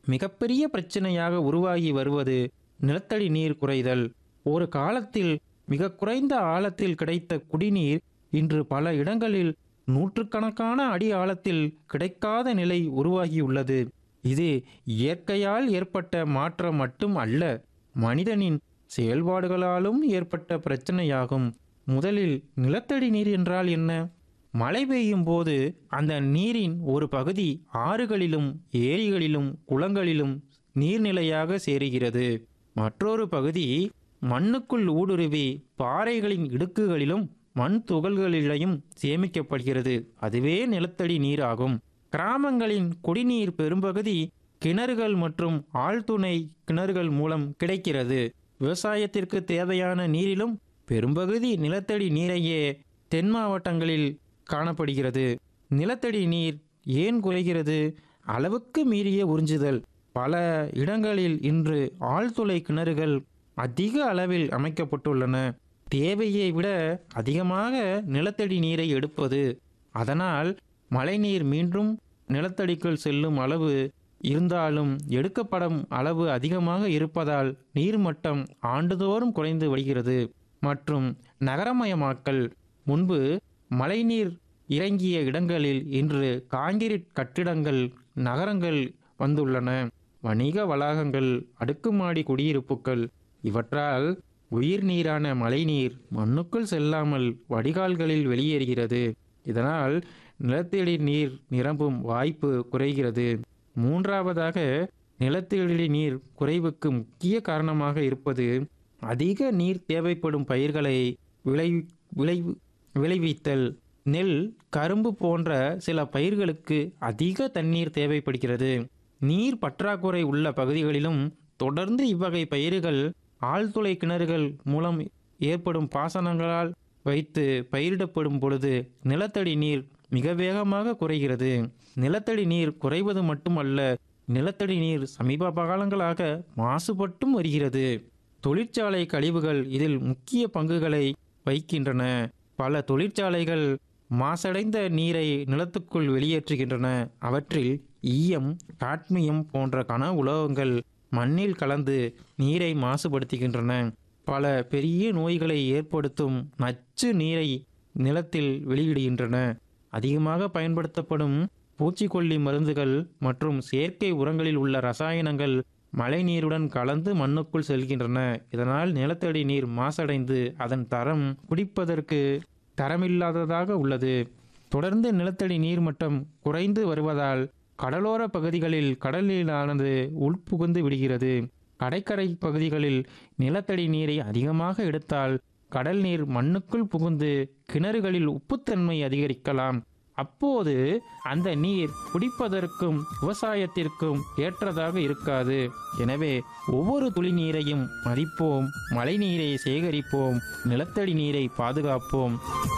மிகப்பெரிய பிரச்சனையாக உருவாகி வருவது நிலத்தடி நீர் குறைதல் ஒரு காலத்தில் மிக குறைந்த ஆழத்தில் கிடைத்த குடிநீர் இன்று பல இடங்களில் நூற்றுக்கணக்கான அடி ஆழத்தில் கிடைக்காத நிலை உருவாகியுள்ளது இது இயற்கையால் ஏற்பட்ட மாற்றம் மட்டும் அல்ல மனிதனின் செயல்பாடுகளாலும் ஏற்பட்ட பிரச்சனையாகும் முதலில் நிலத்தடி நீர் என்றால் என்ன மழை பெய்யும் போது அந்த நீரின் ஒரு பகுதி ஆறுகளிலும் ஏரிகளிலும் குளங்களிலும் நீர்நிலையாக சேருகிறது மற்றொரு பகுதி மண்ணுக்குள் ஊடுருவி பாறைகளின் இடுக்குகளிலும் மண் துகள்களிலையும் சேமிக்கப்படுகிறது அதுவே நிலத்தடி நீராகும் கிராமங்களின் குடிநீர் பெரும்பகுதி கிணறுகள் மற்றும் ஆழ்துணை கிணறுகள் மூலம் கிடைக்கிறது விவசாயத்திற்கு தேவையான நீரிலும் பெரும்பகுதி நிலத்தடி நீரையே தென் மாவட்டங்களில் காணப்படுகிறது நிலத்தடி நீர் ஏன் குறைகிறது அளவுக்கு மீறிய உறிஞ்சுதல் பல இடங்களில் இன்று ஆழ்துளை கிணறுகள் அதிக அளவில் அமைக்கப்பட்டுள்ளன தேவையை விட அதிகமாக நிலத்தடி நீரை எடுப்பது அதனால் மழைநீர் மீண்டும் நிலத்தடிக்குள் செல்லும் அளவு இருந்தாலும் எடுக்கப்படும் அளவு அதிகமாக இருப்பதால் நீர்மட்டம் ஆண்டுதோறும் குறைந்து வருகிறது மற்றும் நகரமயமாக்கல் முன்பு மழைநீர் இறங்கிய இடங்களில் இன்று காங்கிரீட் கட்டிடங்கள் நகரங்கள் வந்துள்ளன வணிக வளாகங்கள் அடுக்குமாடி குடியிருப்புகள் இவற்றால் உயிர் நீரான மழைநீர் மண்ணுக்குள் செல்லாமல் வடிகால்களில் வெளியேறுகிறது இதனால் நிலத்தடி நீர் நிரம்பும் வாய்ப்பு குறைகிறது மூன்றாவதாக நிலத்தடி நீர் குறைவுக்கு முக்கிய காரணமாக இருப்பது அதிக நீர் தேவைப்படும் பயிர்களை விளை விளை விளைவித்தல் நெல் கரும்பு போன்ற சில பயிர்களுக்கு அதிக தண்ணீர் தேவைப்படுகிறது நீர் பற்றாக்குறை உள்ள பகுதிகளிலும் தொடர்ந்து இவ்வகை பயிர்கள் ஆழ்துளை கிணறுகள் மூலம் ஏற்படும் பாசனங்களால் வைத்து பயிரிடப்படும் பொழுது நிலத்தடி நீர் மிக வேகமாக குறைகிறது நிலத்தடி நீர் குறைவது மட்டுமல்ல நிலத்தடி நீர் சமீப காலங்களாக மாசுபட்டும் வருகிறது தொழிற்சாலை கழிவுகள் இதில் முக்கிய பங்குகளை வகிக்கின்றன பல தொழிற்சாலைகள் மாசடைந்த நீரை நிலத்துக்குள் வெளியேற்றுகின்றன அவற்றில் ஈயம் காட்மியம் போன்ற கன உலோகங்கள் மண்ணில் கலந்து நீரை மாசுபடுத்துகின்றன பல பெரிய நோய்களை ஏற்படுத்தும் நச்சு நீரை நிலத்தில் வெளியிடுகின்றன அதிகமாக பயன்படுத்தப்படும் பூச்சிக்கொல்லி மருந்துகள் மற்றும் செயற்கை உரங்களில் உள்ள ரசாயனங்கள் மழைநீருடன் கலந்து மண்ணுக்குள் செல்கின்றன இதனால் நிலத்தடி நீர் மாசடைந்து அதன் தரம் குடிப்பதற்கு தரமில்லாததாக உள்ளது தொடர்ந்து நிலத்தடி நீர் மட்டம் குறைந்து வருவதால் கடலோர பகுதிகளில் கடல் நீரானது உள்புகுந்து விடுகிறது கடற்கரை பகுதிகளில் நிலத்தடி நீரை அதிகமாக எடுத்தால் கடல் நீர் மண்ணுக்குள் புகுந்து கிணறுகளில் உப்புத்தன்மை அதிகரிக்கலாம் அப்போது அந்த நீர் குடிப்பதற்கும் விவசாயத்திற்கும் ஏற்றதாக இருக்காது எனவே ஒவ்வொரு துளி நீரையும் மதிப்போம் மழை நீரை சேகரிப்போம் நிலத்தடி நீரை பாதுகாப்போம்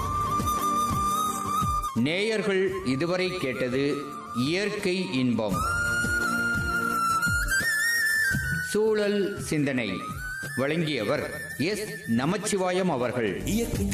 நேயர்கள் இதுவரை கேட்டது இயற்கை இன்பம் சூழல் சிந்தனை வழங்கியவர் எஸ் நமச்சிவாயம் அவர்கள் இயற்கை